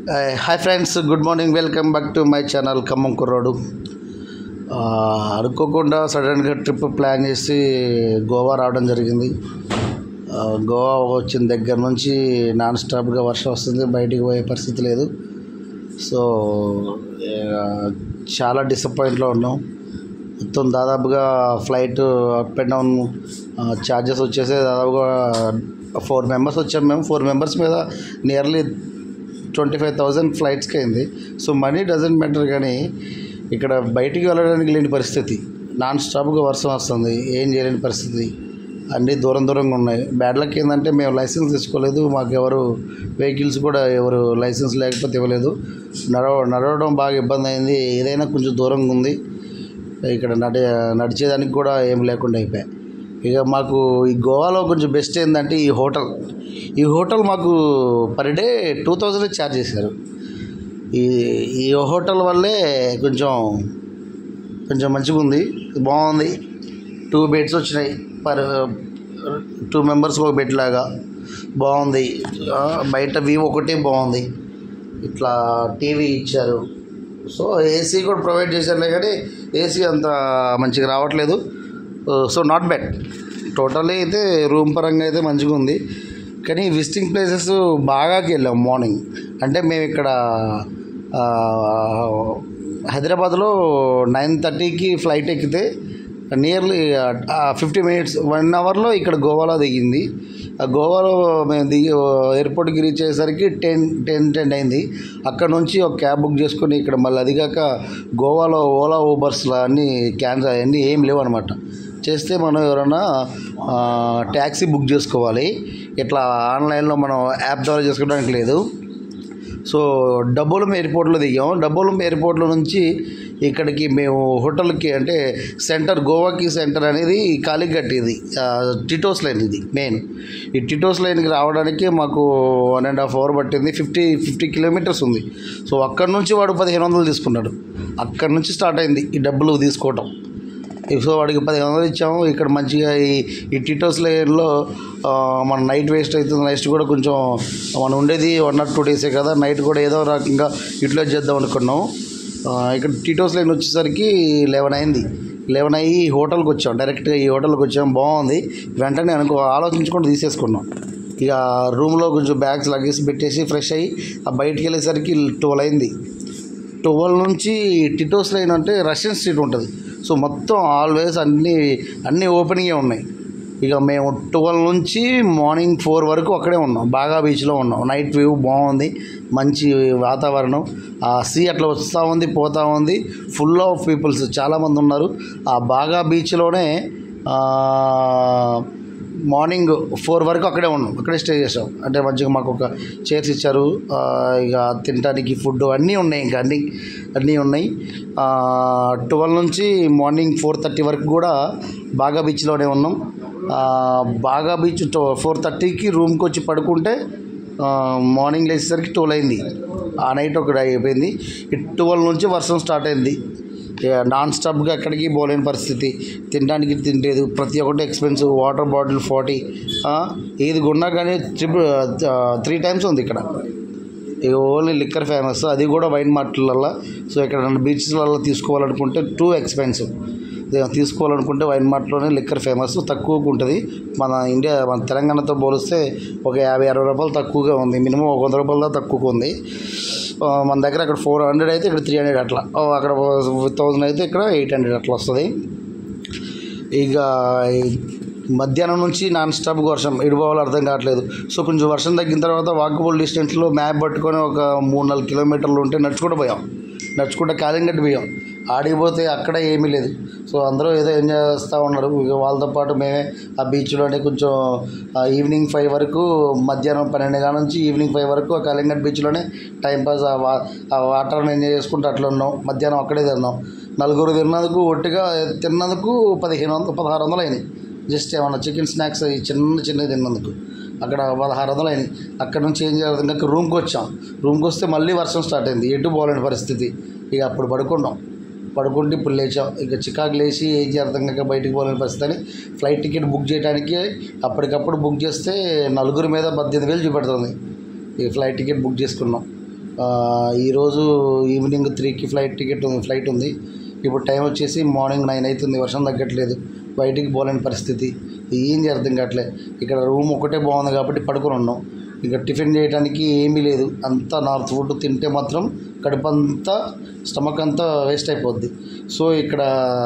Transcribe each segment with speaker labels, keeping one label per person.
Speaker 1: Hi friends good morning welcome back to my channel Khammam కుర్రోడు ఆ, అనుకోకుండా సడన్గా ట్రిప్ ప్లాన్ చేసి గోవా రావడం జరిగింది ఆ, గోవా వచ్చిన దగ్గర నుంచి నాన్ స్టాప్గా వర్షం వస్తుంది బయటికి పోయే పరిస్థితి లేదు సో ఆ, చాలా డిసప్పాయింట్లో ఉన్నాం మొత్తం దాదాపుగా flight up and down charges వచ్చేసి దాదాపుగా ఫోర్ మెంబర్స్ వచ్చాం మేము ఫోర్ మెంబర్స్ మీద నియర్లీ ట్వంటీ ఫైవ్ థౌజండ్ ఫ్లైట్స్కి అయింది సో మనీ డజంట్ మ్యాటర్ కానీ ఇక్కడ బయటికి వెళ్ళడానికి లేని పరిస్థితి నాన్ స్టాప్గా వర్షం వస్తుంది ఏం చేయలేని పరిస్థితి అన్నీ దూరం దూరంగా ఉన్నాయి బ్యాడ్ లక్ ఏంటంటే మేము లైసెన్స్ తీసుకోలేదు మాకు ఎవరు వెహికల్స్ కూడా ఎవరు లైసెన్స్ లేకపోతే ఇవ్వలేదు నడవ నడవడం బాగా ఇబ్బంది అయింది ఏదైనా కొంచెం దూరంగా ఉంది ఇక్కడ నడి నడిచేదానికి కూడా ఏం లేకుండా అయిపోయాయి ఇక మాకు ఈ గోవాలో కొంచెం బెస్ట్ ఏంటంటే ఈ హోటల్ ఈ హోటల్ మాకు per day two thousand charge చేశారు ఈ ఈ హోటల్ వల్లే కొంచెం కొంచెం మంచిగా ఉంది బాగుంది టూ బెడ్స్ వచ్చినాయి పర్ టూ మెంబర్స్ ఒక బెడ్ లాగా బాగుంది ఆ, బయట వ్యూ ఒకటి బాగుంది ఇట్లా టీవీ ఇచ్చారు సో ఏసీ కూడా ప్రొవైడ్ చేశారులే కానీ ఏసీ అంత మంచిగా రావట్లేదు సో నాట్ బ్యాడ్ టోటల్లీ అయితే రూమ్ పరంగా అయితే మంచిగా ఉంది కానీ విజిటింగ్ ప్లేసెస్ బాగాకి వెళ్ళాం మార్నింగ్ అంటే మేము ఇక్కడ ఆ, హైదరాబాద్లో నైన్ థర్టీకి ఫ్లైట్ ఎక్కితే నియర్లీ ఫిఫ్టీ మినిట్స్ వన్ అవర్లో ఇక్కడ గోవాలో దిగింది ఆ గోవాలో మేము దిగి ఎయిర్పోర్ట్కి రీచ్ అయ్యేసరికి టెన్ టెన్ టెన్ అయింది అక్కడ నుంచి ఒక క్యాబ్ బుక్ చేసుకుని ఇక్కడ మళ్ళీ అది కాక గోవాలో ఓలా ఊబర్స్లో అన్నీ క్యాన్సల్ అన్నీ ఏం లేవు అనమాట చేస్తే మనం ఎవరైనా ట్యాక్సీ బుక్ చేసుకోవాలి ఇట్లా ఆన్లైన్లో మనం యాప్ ద్వారా చేసుకోవడానికి లేదు సో డబ్బోలం ఎయిర్పోర్ట్లో దిగాం డబ్బోలం ఎయిర్పోర్ట్లో నుంచి ఇక్కడికి మేము హోటల్కి అంటే సెంటర్ గోవాకి సెంటర్ అనేది కాలిగట్ ఇది ఆ, టిటోస్ లైన్ ఇది మెయిన్ ఈ టిటోస్ లైన్కి రావడానికి మాకు వన్ అండ్ హాఫ్ అవర్ పట్టింది ఫిఫ్టీ ఫిఫ్టీ కిలోమీటర్స్ ఉంది సో అక్కడి నుంచి వాడు పదిహేను వందలు తీసుకున్నాడు అక్కడి నుంచి స్టార్ట్ అయింది ఈ డబ్బులు తీసుకోవటం సో వాడికి పదిహేను వందలు ఇచ్చాము ఇక్కడ మంచిగా ఈ ఈ టిటోస్ లేయర్లో మన నైట్ వేస్ట్ అవుతుంది నైట్ కూడా కొంచెం మనం ఉండేది వన్ ఆర్ టూ డేసే కదా నైట్ కూడా ఏదో రకంగా యూటిలైజ్ చేద్దాం అనుకున్నాం ఆ, ఇక్కడ టిటోస్ లైన్ వచ్చేసరికి లెవెన్ అయింది లెవెన్ అయ్యి ఈ హోటల్కి వచ్చాం డైరెక్ట్గా ఈ హోటల్కి వచ్చాం బాగుంది వెంటనే అనుకో ఆలోచించుకుంటూ తీసేసుకున్నాం ఇక రూమ్లో కొంచెం బ్యాగ్స్ లగేజ్ పెట్టేసి ఫ్రెష్ అయ్యి ఆ బయటికి వెళ్ళేసరికి ట్వెల్వ్ అయింది ట్వెల్వ్ నుంచి టిటోస్ లైన్ అంటే రష్యన్ స్ట్రీట్ ఉంటుంది సో మొత్తం ఆల్వేస్ అన్నీ అన్నీ ఓపెనింగే ఉన్నాయి ఇక మేము ట్వెల్వ్ నుంచి మార్నింగ్ ఫోర్ వరకు అక్కడే ఉన్నాం బాగా బీచ్లో ఉన్నాం నైట్ వ్యూ బాగుంది మంచి వాతావరణం ఆ సీ అట్లా వస్తూ ఉంది పోతూ ఉంది ఫుల్ ఆఫ్ పీపుల్స్ చాలామంది ఉన్నారు ఆ బాగా బీచ్లోనే మార్నింగ్ ఫోర్ వరకు అక్కడే ఉన్నాం అక్కడే స్టే చేసాం అంటే మంచిగా మాకు ఒక చైర్స్ ఇచ్చారు ఆ, ఇక తినడానికి ఫుడ్ అన్నీ ఉన్నాయి ఇంకా అన్నీ అన్నీ ఉన్నాయి ట్వెల్వ్ నుంచి మార్నింగ్ ఫోర్ థర్టీ వరకు కూడా బాగా బీచ్లోనే ఉన్నాం ఆ, బాగా బీచ్ ఫోర్ థర్టీకి రూమ్కి వచ్చి పడుకుంటే ఆ, మార్నింగ్ లేచేసరికి ట్వెల్వ్ అయింది ఆ నైట్ ఒకటి అయిపోయింది ట్వెల్వ్ నుంచి వర్షం స్టార్ట్ అయింది ఇక నాన్ స్టాప్గా ఎక్కడికి పోలేని పరిస్థితి తినడానికి తినలేదు ప్రతి ఒక్కటి ఎక్స్పెన్సివ్ వాటర్ బాటిల్ ఫార్టీ ఏది కొన్నా కానీ ట్రిపుల్ త్రీ టైమ్స్ ఉంది ఇక్కడ ఇక ఓన్లీ లిక్కర్ ఫేమస్ అది కూడా వైన్ మార్ట్లల్లో సో ఇక్కడ బీచ్లలో తీసుకోవాలనుకుంటే టూ ఎక్స్పెన్సివ్ తీసుకోవాలనుకుంటే వైన్ మార్ట్లోనే లిక్కర్ ఫేమస్ తక్కువగా ఉంటుంది మన ఇండియా మన తెలంగాణతో పోలిస్తే ఒక యాభై అరవై రూపాయలు తక్కువగా ఉంది మినిమం ఒక వంద రూపాయల దాకా తక్కువగా ఉంది ఆ, మన దగ్గర అక్కడ ఫోర్ హండ్రెడ్ అయితే ఇక్కడ త్రీ హండ్రెడ్ అట్లా ఆ, అక్కడ థౌజండ్ అయితే ఇక్కడ ఎయిట్ హండ్రెడ్ అట్లా వస్తుంది ఇక ఈ మధ్యాహ్నం నుంచి నాన్ స్టాప్ వర్షం ఇడిపోవాలో అర్థం కావట్లేదు సో కొంచెం వర్షం తగ్గిన తర్వాత వాకబుల్ డిస్టెన్స్లో మ్యాప్ పట్టుకొని ఒక మూడు నాలుగు కిలోమీటర్లు ఉంటే నడుచుకుంటూ పోయాం నడుచుకుంటూ కాలింగట్టి పోయాం ఆడిపోతే అక్కడ ఏమీ లేదు సో అందరూ ఏదో ఎంజాయ్ చేస్తూ ఉన్నారు ఇక వాళ్ళతో పాటు మేమే ఆ బీచ్లోనే కొంచెం ఆ ఈవినింగ్ ఫైవ్ వరకు మధ్యాహ్నం పన్నెండు కాడ నుంచి ఈవినింగ్ ఫైవ్ వరకు ఆ కలింగట్ బీచ్లోనే టైంపాస్ ఆ వా ఆ వాటర్ని ఎంజాయ్ చేసుకుంటూ అట్లా ఉన్నాం మధ్యాహ్నం అక్కడే తిన్నాం నలుగురు తిన్నందుకు ఒట్టిగా తిన్నందుకు పదిహేను వందలు పదహారు వందలు అయినాయి జస్ట్ ఏమన్నా చికెన్ స్నాక్స్ అవి చిన్న చిన్నవి తిన్నందుకు అక్కడ పదహారు వందలు అయినాయి అక్కడ నుంచి ఏం చేయాలి ఇంకా రూమ్కి వచ్చాం రూమ్కి వస్తే మళ్ళీ వర్షం స్టార్ట్ అయింది ఎటు పోలేని పరిస్థితి ఇక అప్పుడు పడుకున్నాం పడుకుంటే ఇప్పుడు లేచాం ఇక చికాకు లేచి ఏం చేయాలి అర్థం కాక బయటికి పోలేని పరిస్థితి అని ఫ్లైట్ టికెట్ బుక్ చేయడానికి అప్పటికప్పుడు బుక్ చేస్తే నలుగురి మీద పద్దెనిమిది వేలు చూపెడుతుంది ఈ ఫ్లైట్ టికెట్ బుక్ చేసుకున్నాం ఆ, ఈరోజు ఈవినింగ్ త్రీకి ఫ్లైట్ టికెట్ ఉంది ఫ్లైట్ ఉంది ఇప్పుడు టైం వచ్చేసి మార్నింగ్ నైన్ అవుతుంది వర్షం తగ్గట్లేదు బయటికి పోలేని పరిస్థితి ఏం అర్థం కావట్లే ఇక్కడ రూమ్ ఒకటే బాగుంది కాబట్టి పడుకొని ఉన్నాం ఇక టిఫిన్ చేయడానికి ఏమీ లేదు అంతా నార్త్ ఫుడ్ తింటే మాత్రం కడుపు అంతా స్టమక్ అంతా వేస్ట్ అయిపోద్ది సో ఇక్కడ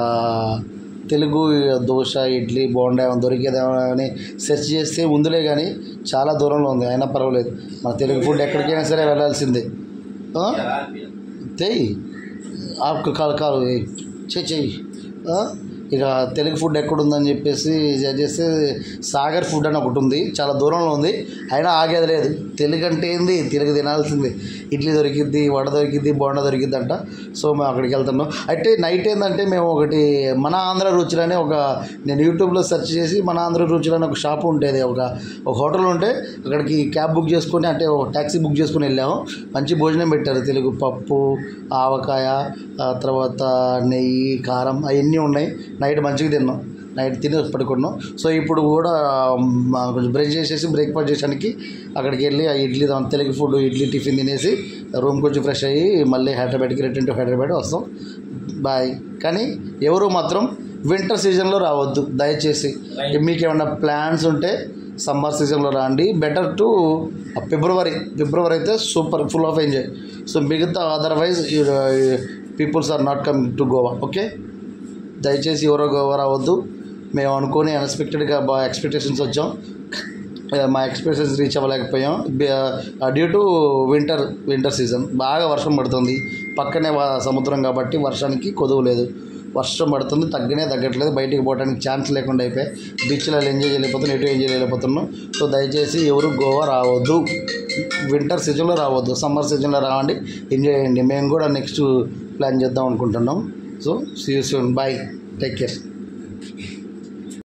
Speaker 1: తెలుగు దోశ ఇడ్లీ బోండా ఏమైనా దొరికేదేమో అని సెర్చ్ చేస్తే ఉందిలే కానీ చాలా దూరంలో ఉంది అయినా పర్వాలేదు మన తెలుగు ఫుడ్ ఎక్కడికైనా సరే వెళ్ళాల్సిందే ఆ? తెయ్యి ఆకు కాలు కాలు చెయ్యి చెయ్యి ఆ? ఇక తెలుగు ఫుడ్ ఎక్కడుందని చెప్పేసి సెర్చ్ చేస్తే సాగర్ ఫుడ్ అని ఒకటి ఉంది చాలా దూరంలో ఉంది అయినా ఆగేది లేదు తెలుగు అంటే ఏంది తెలుగు తినాల్సింది ఇడ్లీ దొరికిద్ది వడ దొరికిద్ది బోండా దొరికిద్ది అంట సో మేము అక్కడికి వెళ్తున్నాం అయితే నైట్ ఏంటంటే మేము ఒకటి మన ఆంధ్ర రుచులని ఒక నేను యూట్యూబ్లో సెర్చ్ చేసి మన ఆంధ్ర రుచులని ఒక షాప్ ఉండేది ఒక ఒక హోటల్ ఉంటే అక్కడికి క్యాబ్ బుక్ చేసుకొని అంటే ఒక ట్యాక్సీ బుక్ చేసుకొని వెళ్ళాము మంచి భోజనం పెట్టారు తెలుగు పప్పు ఆవకాయ ఆ తర్వాత నెయ్యి కారం అవన్నీ ఉన్నాయి నైట్ మంచిగా తిన్నాం నైట్ తిని పడుకున్నాం సో ఇప్పుడు కూడా మా కొంచెం బ్రేక్ చేసేసి బ్రేక్ఫాస్ట్ చేయడానికి అక్కడికి వెళ్ళి ఆ ఇడ్లీ దా- తెలుగు ఫుడ్ ఇడ్లీ టిఫిన్ తినేసి రూమ్ కొంచెం ఫ్రెష్ అయ్యి మళ్ళీ హైదరాబాద్కి రిటర్న్ టు హైదరాబాద్ వస్తాం బాయ్ కానీ ఎవరు మాత్రం వింటర్ సీజన్లో రావద్దు దయచేసి మీకు ఏమైనా ప్లాన్స్ ఉంటే సమ్మర్ సీజన్లో రండి బెటర్ టు ఫిబ్రవరి ఫిబ్రవరి అయితే super full of enjoy so మిగతా otherwise peoples are not coming to Goa okay దయచేసి ఎవరో గోవా రావద్దు మేము అనుకోని అన్ఎక్స్పెక్టెడ్గా బాగా ఎక్స్పెక్టేషన్స్ వచ్చాం ఆ, మా ఎక్స్పెక్టేషన్స్ రీచ్ అవ్వలేకపోయాం due to winter winter season బాగా వర్షం పడుతుంది పక్కనే వా- సముద్రం కాబట్టి వర్షానికి కొదువు లేదు వర్షం పడుతుంది తగ్గనే తగ్గట్లేదు బయటికి పోవడానికి ఛాన్స్ లేకుండా అయిపోయి బీచ్లో ఎంజాయ్ చేయలేకపోతున్నాం ఎటు ఎంజాయ్ చేయలేకపోతున్నాం సో దయచేసి ఎవరు గోవా రావద్దు వింటర్ సీజన్లో రావద్దు సమ్మర్ సీజన్లో రావండి ఎంజాయ్ చేయండి మేము కూడా నెక్స్ట్ ప్లాన్ చేద్దాం అనుకుంటున్నాం so see you soon bye take care